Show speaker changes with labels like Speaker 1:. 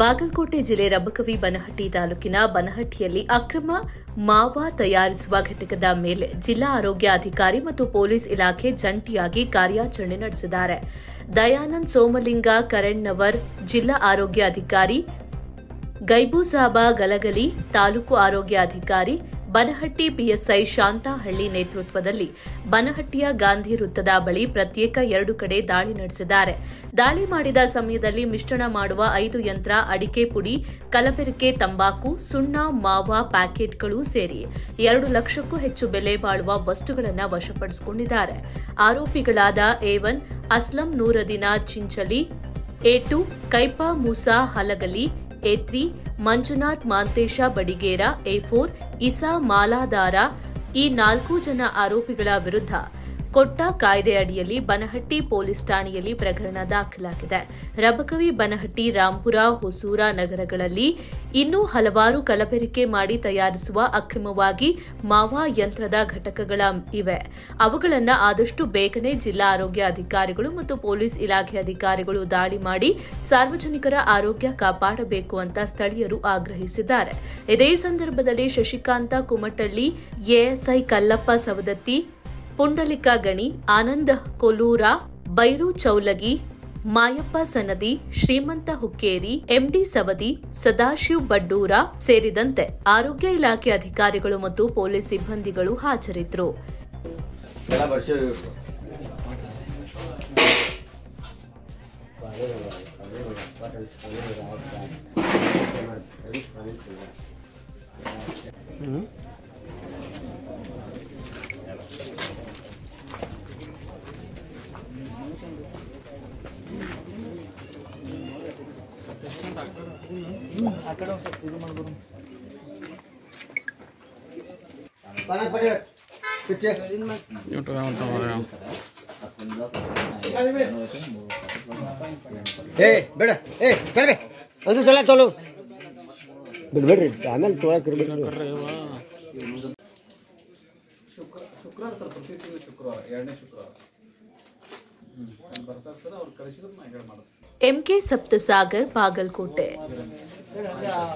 Speaker 1: ಬಾಗಲಕೋಟೆ ಜಿಲ್ಲೆ ರಬಕವಿ ಬನಹಟ್ಟಿ ತಾಲೂಕಿನ ಬನಹಟ್ಟಿಯಲ್ಲಿ ಅಕ್ರಮ ಮಾವಾ ತಯಾರಿಸುವ ಘಟಕದ ಮೇಲೆ ಜಿಲ್ಲಾ ಆರೋಗ್ಯಾಧಿಕಾರಿ ಮತ್ತು ಪೊಲೀಸ್ ಇಲಾಖೆ ಜಂಟಿಯಾಗಿ ಕಾರ್ಯಾಚರಣೆ ನಡೆಸಿದ್ದಾರೆ ದಯಾನಂದ್ ಸೋಮಲಿಂಗ ಕರಣ್ ಜಿಲ್ಲಾ ಆರೋಗ್ಯಾಧಿಕಾರಿ ಗೈಬೂಸಾಬಾ ಗಲಗಲಿ ತಾಲೂಕು ಆರೋಗ್ಯಾಧಿಕಾರಿ ಬನಹಟ್ಟಿ ಪಿಎಸ್ಐ ಶಾಂತಾಹಳ್ಳಿ ನೇತೃತ್ವದಲ್ಲಿ ಬನಹಟ್ಟಿಯ ಗಾಂಧಿ ವೃತ್ತದ ಬಳಿ ಪ್ರತ್ಯೇಕ ಎರಡು ಕಡೆ ದಾಳಿ ನಡೆಸಿದ್ದಾರೆ ದಾಳಿ ಮಾಡಿದ ಸಮಯದಲ್ಲಿ ಮಿಶ್ರಣ ಮಾಡುವ ಐದು ಯಂತ್ರ ಅಡಿಕೆ ಪುಡಿ ಕಲಬೆರಕೆ ತಂಬಾಕು ಸುಣ್ಣ ಮಾವ ಪ್ಯಾಕೆಟ್ಗಳು ಸೇರಿ ಎರಡು ಲಕ್ಷಕ್ಕೂ ಹೆಚ್ಚು ಬೆಲೆ ಬಾಳುವ ವಸ್ತುಗಳನ್ನು ವಶಪಡಿಸಿಕೊಂಡಿದ್ದಾರೆ ಆರೋಪಿಗಳಾದ A one Aslam Nooradina Chinchali A two Kaipa Moosa Halagali A three Manjunath Manthesha Badigera A four Isa Maladara ಈ ನಾಲ್ಕು ಜನ ಆರೋಪಿಗಳ ವಿರುದ್ಧ ಕೊಟ್ಟ ಕಾಯ್ದೆ ಅಡಿಯಲ್ಲಿ ಬನಹಟ್ಟಿ ಪೊಲೀಸ್ ಠಾಣೆಯಲ್ಲಿ ಪ್ರಕರಣ ದಾಖಲಾಗಿದೆ ರಬಕವಿ ಬನಹಟ್ಟಿ ರಾಂಪುರ ಹೊಸೂರ ನಗರಗಳಲ್ಲಿ ಇನ್ನೂ ಹಲವಾರು ಕಲಬೆರಕೆ ಮಾಡಿ ತಯಾರಿಸುವ ಅಕ್ರಮವಾಗಿ ಮಾವಾ ಯಂತ್ರದ ಘಟಕಗಳ ಇವೆ ಅವುಗಳನ್ನು ಆದಷ್ಟು ಬೇಗನೆ ಜಿಲ್ಲಾ ಆರೋಗ್ಯ ಅಧಿಕಾರಿಗಳು ಮತ್ತು ಪೊಲೀಸ್ ಇಲಾಖೆ ಅಧಿಕಾರಿಗಳು ದಾಳಿ ಮಾಡಿ ಸಾರ್ವಜನಿಕರ ಆರೋಗ್ಯ ಕಾಪಾಡಬೇಕು ಅಂತ ಸ್ಥಳೀಯರು ಆಗ್ರಹಿಸಿದ್ದಾರೆ ಇದೇ ಸಂದರ್ಭದಲ್ಲಿ ಶಶಿಕಾಂತ ಕುಮಟಳ್ಳಿ ಎಎಸ್ಐ ಕಲ್ಲಪ್ಪ ಸವದತ್ತಿ ಪುಂಡಲಿಕ ಗಣಿ ಆನಂದ ಕೊಲೂರ ಬೈರು ಚೌಲಗಿ ಮಾಯಪ್ಪ ಸನದಿ ಶ್ರೀಮಂತ ಹುಕ್ಕೇರಿ ಎಂಡಿ ಸವದಿ ಸದಾಶಿವ್ ಬಡ್ಡೂರ ಸೇರಿದಂತೆ ಆರೋಗ್ಯ ಇಲಾಖೆ ಅಧಿಕಾರಿಗಳು ಮತ್ತು ಪೊಲೀಸ್ ಸಿಬ್ಬಂದಿಗಳು ಹಾಜರಿದ್ದರು
Speaker 2: ಎಲ್ಲ ವರ್ಷ ಪಿಚ್ಚೆ ಏ ಬೇಡ ಏ ಸರಿ ಅದು ಸಲ ತೊಲು ಬಿಡ್ಬೇಡ್ರಿ ಆಮೇಲೆ ತೊಳಕ್ ಇರ್ಬೇಡ್ರಿ
Speaker 3: ಶುಕ್ರವಾರ ಸರ್ ಪ್ರತಿ ತಿಂಗಳು ಶುಕ್ರವಾರ ಎರಡನೇ ಶುಕ್ರವಾರ ಬರ್ತಾ ಇರ್ತಾರೆ ಅವ್ರು ಕಳಿಸಿದ್ರೆ ನಾ ಹೇಳಿ ಮಾಡಿಸ್ತೀನಿ
Speaker 1: ಎಂಕೆ ಸಪ್ತಸಾಗರ್ ಬಾಗಲಕೋಟೆ